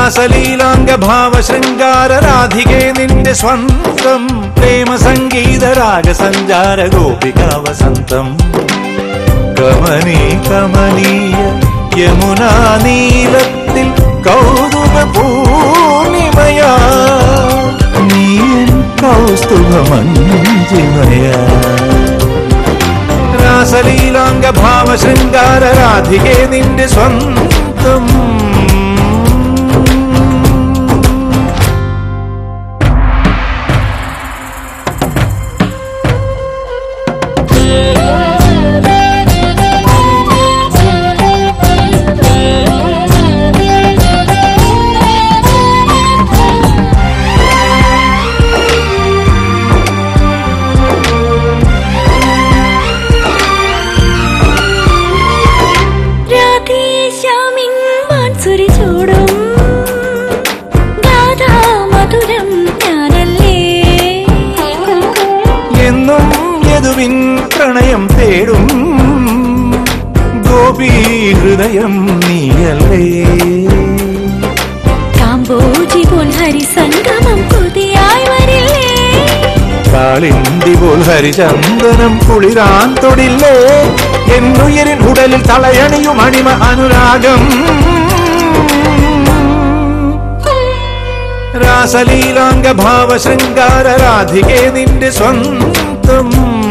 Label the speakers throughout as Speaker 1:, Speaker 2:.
Speaker 1: രാസലീലാംഗ ഭാവ ശൃംഗാര രാധികെ നിന്റെ സ്വന്തം പ്രേമ സംഗീത രാഗസഞ്ചാര ഗോപിക വസന്തം കമനീ കമനീയ യമുനാ നീലത്തിൽ കൗതുക പൂർണിമയാ നീയൻ കൗസ്തുഭമഞ്ജിമയാ രാസലീലാംഗ ഭാവ ശൃംഗാര രാധികെ നിന്റെ സ്വന്തം
Speaker 2: രാധേശ്യാമിൻ മാൻസുരി ചൂടും ഗാഥാ മധുരം ഞാനല്ലേ
Speaker 1: എന്നും യദുവിൻ പ്രണയം തേടും ഗോപി ഹൃദയം നീയല്ലേ
Speaker 2: കാമ്പോജി പോൽ ഹരിസംഗമം കൊതിയായി വരില്ലേ
Speaker 1: കാളിന്തി പോൽ ഹരിചന്ദനം കുളിരാൻ തൊടില്ലേ എന്നുയരിൻ ഉടലിൽ തളയണിയും അണിമ അനുരാഗം രാസലീലാംഗ ഭാവ ശൃംഗാര രാധികെ നിന്റെ സ്വന്തം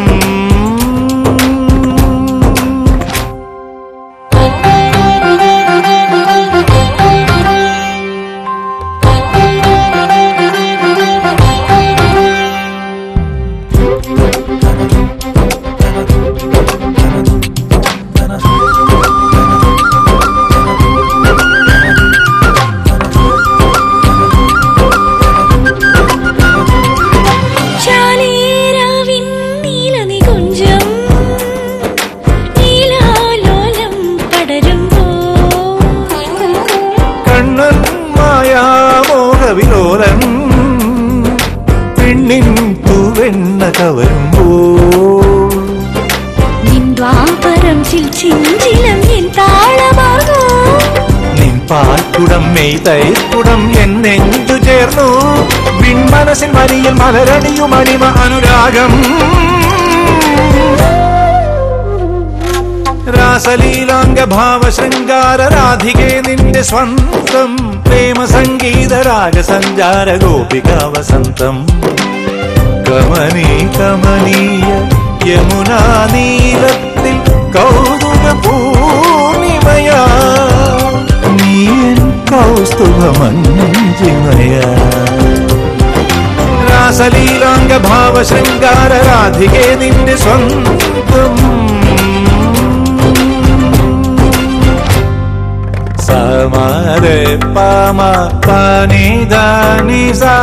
Speaker 2: ശാലീരാവിൻ നീലനികുഞ്ചം നീലാലോലം പടരുമ്പോ
Speaker 1: കണ്ണൻ മായാമോഹവിലോലൻ പെണ്ണിൻ തൂവെണ്ണ കവരുമ്പോ
Speaker 2: നിന്ദ്വാപരം ചിൽച്ചിഞ്ചിലം എൻ താളമാകോ
Speaker 1: നിൻ പാൽക്കുടം മെയ് തൈക്കുടം എന്നെഞ്ചു ചേർന്നു വിൺമനസിൻ മരിയിൽ മലരണിയും അണിമ അനുരാഗം രാസലീലാംഗ ഭാവ ശൃംഗാര രാധികെ നിന്റെ സ്വന്തം പ്രേമ സംഗീത രാഗസഞ്ചാര ഗോപിക വസന്തം കമനീ കമനീയ യമുനാ നീലത്തിൽ കൗതുക പൂർണിമയാ നീയൻ കൗസ്തുഭമഞ്ജിമയാ രാസലീലാംഗ ഭാവ ശൃംഗാര രാധികെ നിന്റെ സ്വന്തം സമാരെ പാമ പാനി ധാനി സാ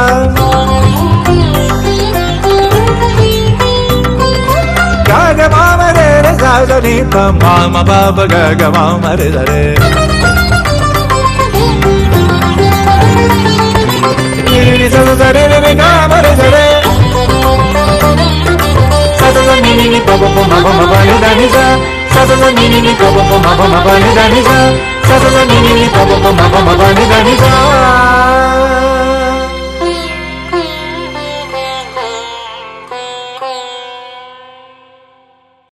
Speaker 1: ഗഗ മാമ രെ രെ സ സ നി പ മാമ ബാബ ഗഗ മാമ രെ ര രെ നി നി നി സ സ സ രെ രെ രെ ഗ മ രെ സ രെ സ സ സ നി നി നി പ പ പ മ പ മ പ നി ധ നി സ സ സ സ നി നി നി പ പ പ മ പ മ പ നി ധ നി സ സ സ സ നി നി നി പ പ പ മ പ മ പ നി ധ നി സ